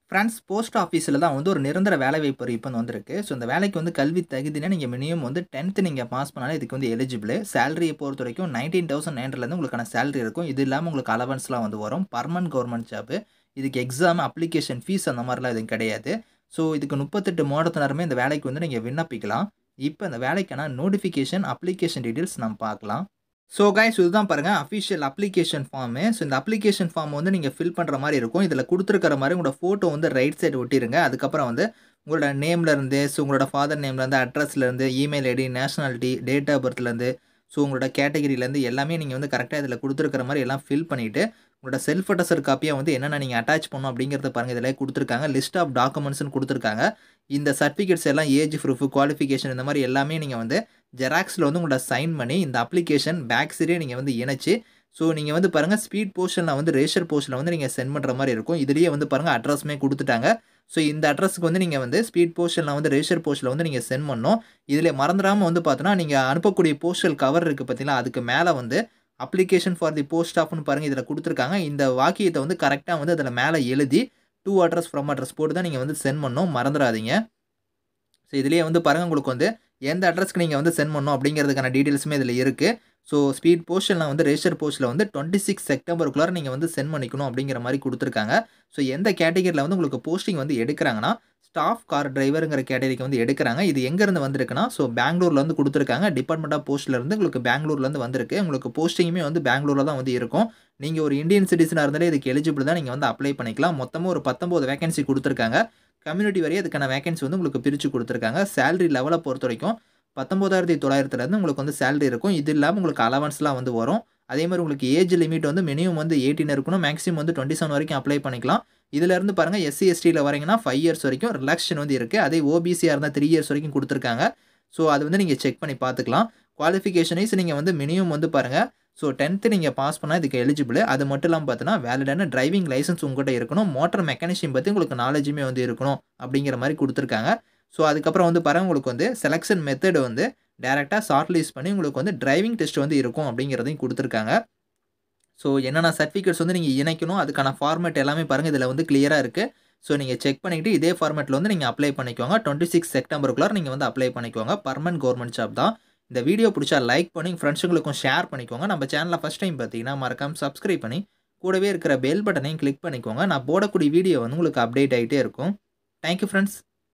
France post ஆஃபீஸில் தான் வந்து ஒரு நிரந்தர வேலைவாய்ப்பு அறிவிப்பு வந்து வந்திருக்கு ஸோ இந்த வேலைக்கு வந்து கல்வி தகுதினா நீங்கள் மினிமம் வந்து டென்த்து நீங்கள் பாஸ் பண்ணாலே இதுக்கு வந்து எலிஜிபிள் சேலரியை பொறுத்த வரைக்கும் நைன்டீன் தௌசண்ட் நைன்லேருந்து உங்களுக்கான சேலரி இருக்கும் இது இல்லாமல் உங்களுக்கு அலவன்ஸ்லாம் வந்து வரும் பர்மனன்ட் கவர்மெண்ட் ஜாப் இதுக்கு எக்ஸாம் அப்ளிகேஷன் ஃபீஸ் அந்த மாதிரிலாம் எதுவும் கிடையாது ஸோ இதுக்கு முப்பத்தெட்டு மாதத்தினருமே இந்த வேலைக்கு வந்து நீங்கள் விண்ணப்பிக்கலாம் இப்போ இந்த வேலைக்கான நோட்டிஃபிகேஷன் அப்ளிகேஷன் டீட்டெயில்ஸ் நம்ம பார்க்கலாம் ஸோ கைஸ் இதுதான் பாருங்கள் அஃபிஷியல் அப்ளிகேஷன் ஃபார்மு ஸோ இந்த அப்ளிகேஷன் ஃபார்ம் வந்து நீங்கள் ஃபில் பண்ணுற மாதிரி இருக்கும் இதில் கொடுத்துருக்கிற மாதிரி உங்களோட ஃபோட்டோ வந்து ரைட் சைடு ஒட்டிருங்க அதுக்கப்புறம் வந்து உங்களோட நேம்லேருந்து ஸோ உங்களோட ஃபாதர் நேம்லேருந்து அட்ரஸ்லேருந்து email ID nationality date of பர்த்லேருந்து ஸோ உங்களோட கேட்டகரியிலேருந்து எல்லாமே நீங்கள் வந்து கரெக்டாக இதில் கொடுத்துருக்கிற மாதிரி எல்லாம் ஃபில் பண்ணிவிட்டு உங்களோட செல்ஃப் அட்டஸ்டர் காப்பியாக வந்து என்னென்ன நீங்கள் அட்டாச் பண்ணணும் அப்படிங்கிறத பாருங்கள் இதில் கொடுத்துருக்காங்க லிஸ்ட் ஆஃப் டாக்குமெண்ட்ஸ்னு கொடுத்துருக்காங்க இந்த சர்டிஃபிகேட்ஸ் எல்லாம் ஏஜ் ப்ரூஃப் குவாலிஃபிகேஷன் இந்த மாதிரி எல்லாமே நீங்கள் வந்து ஜெராக்ஸில் வந்து உங்களோட சைன் பண்ணி இந்த அப்ளிகேஷன் பேக் சைடே நீங்கள் வந்து இணைச்சி ஸோ நீங்கள் வந்து பாருங்கள் ஸ்பீட் போர்ஷனில் வந்து ரேஷர் போர்ஷனில் வந்து நீங்கள் சென்ட் பண்ணுற மாதிரி இருக்கும் இதுலேயே வந்து பாருங்கள் அட்ரஸுமே கொடுத்துட்டாங்க ஸோ இந்த அட்ரஸுக்கு வந்து நீங்கள் வந்து ஸ்பீட் போஸ்டலில் வந்து ரேஷர் போஸ்ட்டில் வந்து நீங்கள் சென்ட் பண்ணணும் இதில் மறந்துடாமல் வந்து பார்த்தோன்னா நீங்கள் அனுப்பக்கூடிய போஸ்டல் கவர் இருக்குது பார்த்தீங்களா அதுக்கு மேலே வந்து அப்ளிகேஷன் ஃபார் தி போஸ்ட் ஆஃப்னு பாருங்கள் இதில் கொடுத்துருக்காங்க இந்த வாக்கியத்தை வந்து கரெக்டாக வந்து அதில் மேலே எழுதி டூ அட்ரஸ் ஃப்ரம் அட்ரஸ் போட்டு தான் நீங்கள் வந்து சென்ட் பண்ணணும் மறந்துடாதீங்க ஸோ இதுலேயே வந்து பாருங்கள் உங்களுக்கு வந்து எந்த அட்ரஸ்க்கு நீங்கள் வந்து சென்ட் பண்ணணும் அப்படிங்கிறதுக்கான டீட்டெயில்ஸுமே இதில் இருக்குது ஸோ ஸ்பீட் போஸ்ட்டில் வந்து ரேஷர் போஸ்ட்டில் வந்து டுவெண்ட்டி சிக்ஸ் செப்டம்பருக்குள்ளார நீங்கள் வந்து சென்ட் பண்ணிக்கணும் அப்படிங்கிற மாதிரி கொடுத்துருக்காங்க ஸோ எந்த கேட்டகரியில் வந்து உங்களுக்கு போஸ்டிங் வந்து எடுக்கிறாங்கன்னா ஸ்டாஃப் கார் டிரைவருங்கிற கேட்டகரிக்கு வந்து எடுக்கிறாங்க இது எங்கேருந்து வந்திருக்குன்னா ஸோ பெங்களூரில் வந்து கொடுத்துருக்காங்க டிபார்ட்மெண்ட் ஆஃப் போஸ்ட்லேருந்து உங்களுக்கு பெங்களூர்லேருந்து வந்திருக்கு உங்களுக்கு போஸ்டிங்குமே வந்து பெங்களூரில் தான் வந்து இருக்கும் நீங்கள் ஒரு இந்தியன் சிட்டிசனாக இருந்தாலே இதுக்கு எலிஜிபிள் தான் நீங்கள் வந்து அப்ளை பண்ணிக்கலாம் மொத்தமாக ஒரு பத்தொம்போது வேகன்சி கொடுத்துருக்காங்க கம்யூனிட்டி வரையும் அதுக்கான வேகன்சி வந்து உங்களுக்கு பிரித்து கொடுத்துருக்காங்க சேலரி லெவலை பொறுத்த வரைக்கும் பத்தொம்போதாயிரத்தி தொள்ளாயிரத்துலேருந்து உங்களுக்கு வந்து சேலரி இருக்கும் இது இல்லாமல் உங்களுக்கு அலவன்ஸ்லாம் வந்து வரும் அதே மாதிரி உங்களுக்கு ஏஜ் லிமிட் வந்து மினிமம் வந்து எயிட்டீன் இருக்கணும் மேக்ஸிமம் வந்து டுவெண்ட்டி செவன் வரைக்கும் அப்ளை பண்ணிக்கலாம் இதிலேருந்து பாருங்கள் எஸ்சி எஸ்டியில் வரீங்கன்னா ஃபைவ் இயர்ஸ் வரைக்கும் ரிலாக்ஷன் வந்து இருக்குது அதே ஓபிசியாக இருந்தால் த்ரீ இயர்ஸ் வரைக்கும் கொடுத்துருக்காங்க ஸோ அது வந்து நீங்கள் செக் பண்ணி பார்த்துக்கலாம் குவாலிஃபிகேஷனைஸ் நீங்கள் வந்து மினிமம் வந்து பாருங்கள் ஸோ டென்த்து நீங்கள் பாஸ் பண்ணால் இதுக்கு எலிஜிபிள் அது மட்டும் இல்லாமல் பார்த்தீங்கன்னா வேலிடான டிரைவிங் லைசன்ஸ் உங்கள்கிட்ட இருக்கணும் மோட்டர் மெக்கானிஷியம் பற்றி உங்களுக்கு நாலேஜுமே வந்து இருக்கணும் அப்படிங்கிற மாதிரி கொடுத்துருக்காங்க ஸோ அதுக்கப்புறம் வந்து பாருங்கள் உங்களுக்கு வந்து செலெக்ஷன் மெத்தடு வந்து டேரெக்டாக ஷார்ட் லிஸ்ட் பண்ணி உங்களுக்கு வந்து டிரைவிங் டெஸ்ட் வந்து இருக்கும் அப்படிங்கிறதையும் கொடுத்துருக்காங்க ஸோ என்னென்ன சர்டிஃபிகேட்ஸ் வந்து நீங்கள் இணைக்கணும் அதுக்கான ஃபார்மேட் எல்லாமே பாருங்கள் இதில் வந்து கிளியராக இருக்குது ஸோ நீங்கள் செக் பண்ணிவிட்டு இதே ஃபார்மேட்டில் வந்து நீங்கள் அப்ளை பண்ணிக்கோங்க டுவெண்ட்டி சிக்ஸ் செப்டம்பருக்குள்ளார நீங்கள் வந்து அப்ளை பண்ணிக்கோங்க பர்மனன்ட் கவர்மெண்ட் ஜாப் தான் இந்த வீடியோ பிடிச்சா லைக் பண்ணி ஃப்ரெண்ட்ஸுங்களுக்கும் ஷேர் பண்ணிக்கோங்க நம்ம சேனலில் ஃபஸ்ட் டைம் பார்த்தீங்கன்னா மறக்காமல் சப்ஸ்கிரைப் பண்ணி கூடவே இருக்கிற பெல் பட்டனையும் கிளிக் பண்ணிக்கோங்க நான் போடக்கூடிய வீடியோ வந்து உங்களுக்கு அப்டேட் ஆகிட்டே இருக்கும் தேங்க்யூ ஃப்ரெண்ட்ஸ்